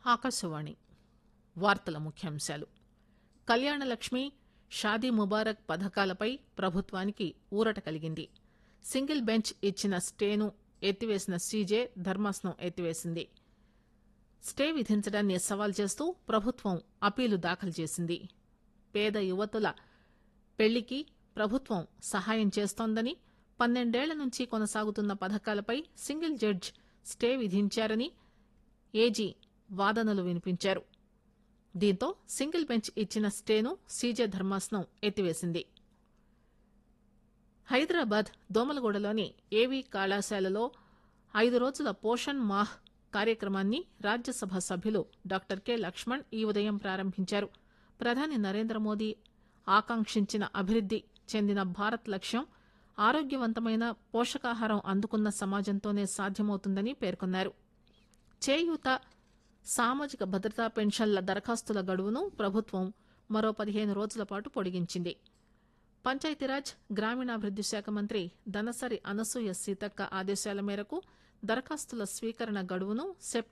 ఆకాశవాణి వార్తల ముఖ్యాంశాలు కళ్యాణలక్ష్మి షాదీ ముబారక్ పథకాలపై ప్రభుత్వానికి ఊరట కలిగింది సింగిల్ బెంచ్ ఇచ్చిన స్టేను ఎత్తివేసిన సీజే ధర్మాసనం ఎత్తివేసింది స్టే విధించడాన్ని సవాల్ చేస్తూ ప్రభుత్వం అప్పీలు దాఖలు చేసింది పేద యువతుల పెళ్లికి ప్రభుత్వం సహాయం చేస్తోందని పన్నెండేళ్ల నుంచి కొనసాగుతున్న పథకాలపై సింగిల్ జడ్జ్ స్టే విధించారని ఏజీ వాదనలు వినిపించారు దీంతో సింగిల్ బెంచ్ ఇచ్చిన స్టేను సీజే ధర్మాసనం ఎత్తివేసింది హైదరాబాద్ దోమలగూడలోని ఏవీ కళాశాలలో ఐదు రోజుల పోషణ్ మాహ్ కార్యక్రమాన్ని రాజ్యసభ సభ్యులు డాక్టర్ కె లక్ష్మణ్ ఈ ఉదయం ప్రారంభించారు ప్రధాని నరేంద్ర మోదీ ఆకాంక్షించిన అభివృద్ది చెందిన భారత్ లక్ష్యం ఆరోగ్యవంతమైన పోషకాహారం అందుకున్న సమాజంతోనే సాధ్యమవుతుందని పేర్కొన్నారు చేయూత సామాజిక భద్రతా పెన్షన్ల దరఖాస్తుల గడువును ప్రభుత్వం మరో పదిహేను రోజుల పాటు పొడిగించింది పంచాయతీరాజ్ గ్రామీణాభివృద్ది శాఖ మంత్రి దనసరి అనసూయ సీతక్క ఆదేశాల మేరకు దరఖాస్తుల స్వీకరణ గడువును సెప్టెంబర్